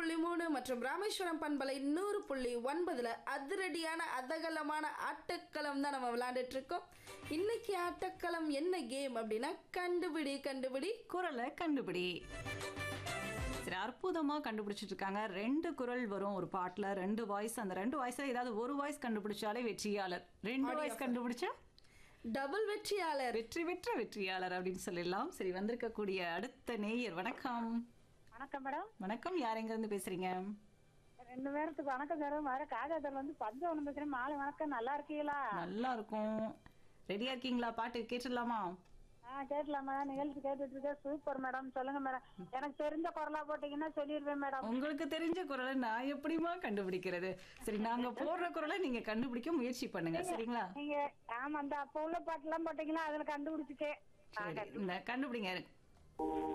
புள்ளி மூணு மற்றும் ராமேஸ்வரம் பண்பலை நூறு புள்ளி ஒன்பதுல அதிரடியான அதகலமான ஆட்டக்களம் தான் நம்ம விளையாண்டுட்டு இருக்கோம் இன்னைக்கு ஆட்டக்களம் என்ன கேம் அப்படின்னா கண்டுபிடி கண்டுபிடி குரலை கண்டுபிடி சரி அற்புதமா கண்டுபிடிச்சிட்டு இருக்காங்க ரெண்டு குரல் வரும் ஒரு பாட்டுல ரெண்டு வாய்ஸ் அந்த ரெண்டு வாய்ஸ்ல ஏதாவது ஒரு வாய்ஸ் கண்டுபிடிச்சாலே வெற்றியாளர் ரெண்டு வாய்ஸ் கண்டுபிடிச்சா டபுள் வெற்றியாளர் வெற்றி பெற்ற வெற்றியாளர் அப்படின்னு சொல்லிடலாம் சரி வந்திருக்கக்கூடிய அடுத்த நேயர் வணக்கம் வணக்கம் மேடம் வணக்கம் யார் எங்க இருந்து பேசுறீங்க ரெண்டு பேருக்கு வணக்கம் சார் வர காஜாதர் வந்து பஞ்சவனம் பேசுறேன் மாலை வணக்கம் நல்லா இருக்கீங்களா நல்லா இருக்கும் ரெடியா இருக்கீங்களா பாட்டு கேட்டுடலாமா ஆ கேட்கலாம் மேடம் நிகழ்ச்சி கேட்டுட்டு இருக்கேன் சூப்பர் மேடம் சொல்லுங்க மேடம் எனக்கு தெரிஞ்ச குரலா போட்டீங்கன்னா சொல்லிடுவேன் மேடம் உங்களுக்கு தெரிஞ்ச குரலை நான் எப்படிமா கண்டுபிடிக்கிறது சரி நாங்க போடுற குரலை நீங்க கண்டுபிடிக்க முயற்சி பண்ணுங்க சரிங்களா நீங்க ஆமா அந்த அப்ப உள்ள பாட்டு எல்லாம் போட்டீங்கன்னா அதுல கண்டுபிடிச்சிட்டேன் சரி இந்த கண்டுபிடிங்க